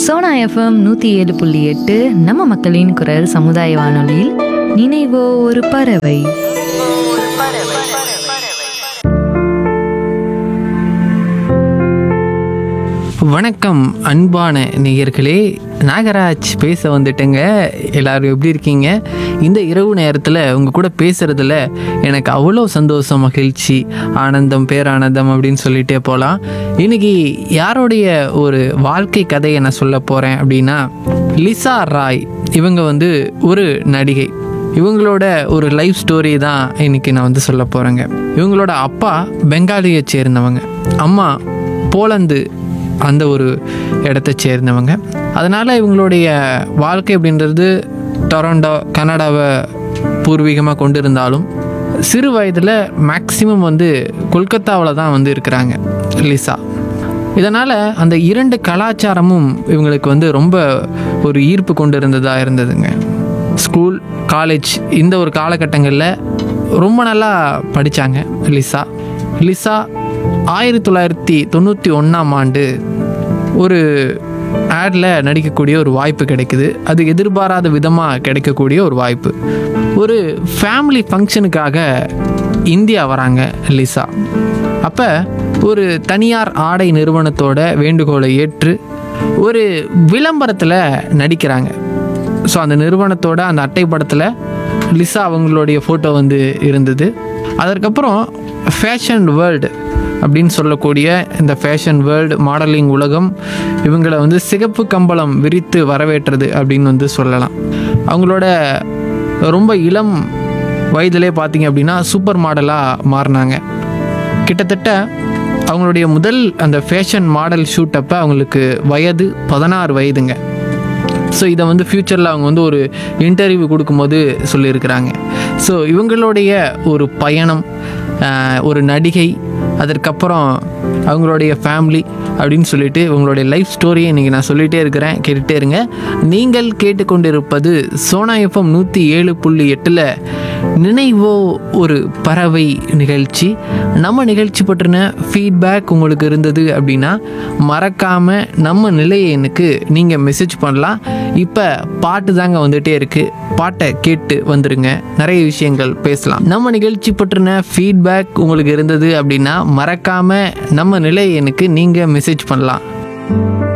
Sona FM நூற்றி ஏழு புள்ளி எட்டு நம்ம மக்களின் குரல் சமுதாய வானொலியில் நினைவோ ஒரு பறவை வணக்கம் அன்பான நேயர்களே நாகராஜ் பேச வந்துட்டேங்க எல்லாரும் எப்படி இருக்கீங்க இந்த இரவு நேரத்தில் உங்கள் கூட பேசுகிறதுல எனக்கு அவ்வளோ சந்தோஷம் மகிழ்ச்சி ஆனந்தம் பேரானந்தம் அப்படின்னு சொல்லிட்டே போகலாம் இன்னைக்கு யாருடைய ஒரு வாழ்க்கை கதையை நான் சொல்ல போகிறேன் அப்படின்னா லிசா ராய் இவங்க வந்து ஒரு நடிகை இவங்களோட ஒரு லைஃப் ஸ்டோரி தான் இன்னைக்கு நான் வந்து சொல்ல போகிறேங்க இவங்களோட அப்பா பெங்காலியை சேர்ந்தவங்க அம்மா போலந்து அந்த ஒரு இடத்த சேர்ந்தவங்க அதனால் இவங்களுடைய வாழ்க்கை அப்படின்றது டொரண்டோ கனடாவை பூர்வீகமாக கொண்டு இருந்தாலும் சிறு வயதில் மேக்சிமம் வந்து கொல்கத்தாவில் தான் வந்து இருக்கிறாங்க லிசா இதனால் அந்த இரண்டு கலாச்சாரமும் இவங்களுக்கு வந்து ரொம்ப ஒரு ஈர்ப்பு கொண்டு இருந்ததாக இருந்ததுங்க ஸ்கூல் காலேஜ் இந்த ஒரு காலகட்டங்களில் ரொம்ப நல்லா படித்தாங்க லிசா லிசா ஆயிரத்தி தொள்ளாயிரத்தி தொண்ணூற்றி ஒன்றாம் ஆண்டு ஒரு ஆடில் நடிக்கக்கூடிய ஒரு வாய்ப்பு கிடைக்குது அது எதிர்பாராத விதமாக கிடைக்கக்கூடிய ஒரு வாய்ப்பு ஒரு ஃபேமிலி ஃபங்க்ஷனுக்காக இந்தியா வராங்க லிசா அப்போ ஒரு தனியார் ஆடை நிறுவனத்தோட வேண்டுகோளை ஏற்று ஒரு விளம்பரத்தில் நடிக்கிறாங்க ஸோ அந்த நிறுவனத்தோட அந்த அட்டை படத்தில் லிசா அவங்களுடைய ஃபோட்டோ வந்து இருந்தது அதற்கப்புறம் ஃபேஷன் வேர்ல்டு அப்படின்னு சொல்லக்கூடிய இந்த ஃபேஷன் வேர்ல்டு மாடலிங் உலகம் இவங்களை வந்து சிகப்பு கம்பளம் விரித்து வரவேற்றது அப்படின்னு வந்து சொல்லலாம் அவங்களோட ரொம்ப இளம் வயதிலே பார்த்தீங்க அப்படின்னா சூப்பர் மாடலாக மாறினாங்க கிட்டத்தட்ட அவங்களுடைய முதல் அந்த ஃபேஷன் மாடல் ஷூட் அப்போ அவங்களுக்கு வயது பதினாறு வயதுங்க ஸோ இதை வந்து ஃப்யூச்சரில் அவங்க வந்து ஒரு இன்டர்வியூ கொடுக்கும்போது சொல்லியிருக்கிறாங்க ஸோ இவங்களுடைய ஒரு பயணம் ஆஹ், ஒரு நடிகை அதற்கப்புறம் அவங்களுடைய ஃபேமிலி அப்படின்னு சொல்லிட்டு இவங்களுடைய லைஃப் ஸ்டோரியை இன்றைக்கி நான் சொல்லிகிட்டே இருக்கிறேன் கேட்டுகிட்டே இருங்க நீங்கள் கேட்டுக்கொண்டிருப்பது சோனா எஃப்எம் நூற்றி ஏழு புள்ளி எட்டில் நினைவோ ஒரு பறவை நிகழ்ச்சி நம்ம நிகழ்ச்சி பற்றின ஃபீட்பேக் உங்களுக்கு இருந்தது அப்படின்னா மறக்காமல் நம்ம நிலைய எண்ணுக்கு நீங்கள் மெசேஜ் பண்ணலாம் இப்போ பாட்டு தாங்க வந்துகிட்டே இருக்குது பாட்டை கேட்டு வந்துருங்க நிறைய விஷயங்கள் பேசலாம் நம்ம நிகழ்ச்சி பற்றின ஃபீட்பேக் உங்களுக்கு இருந்தது அப்படின்னா மறக்காமல் நம்ம நிலைய எண்ணுக்கு நீங்கள் மெசேஜ் பண்ணலாம்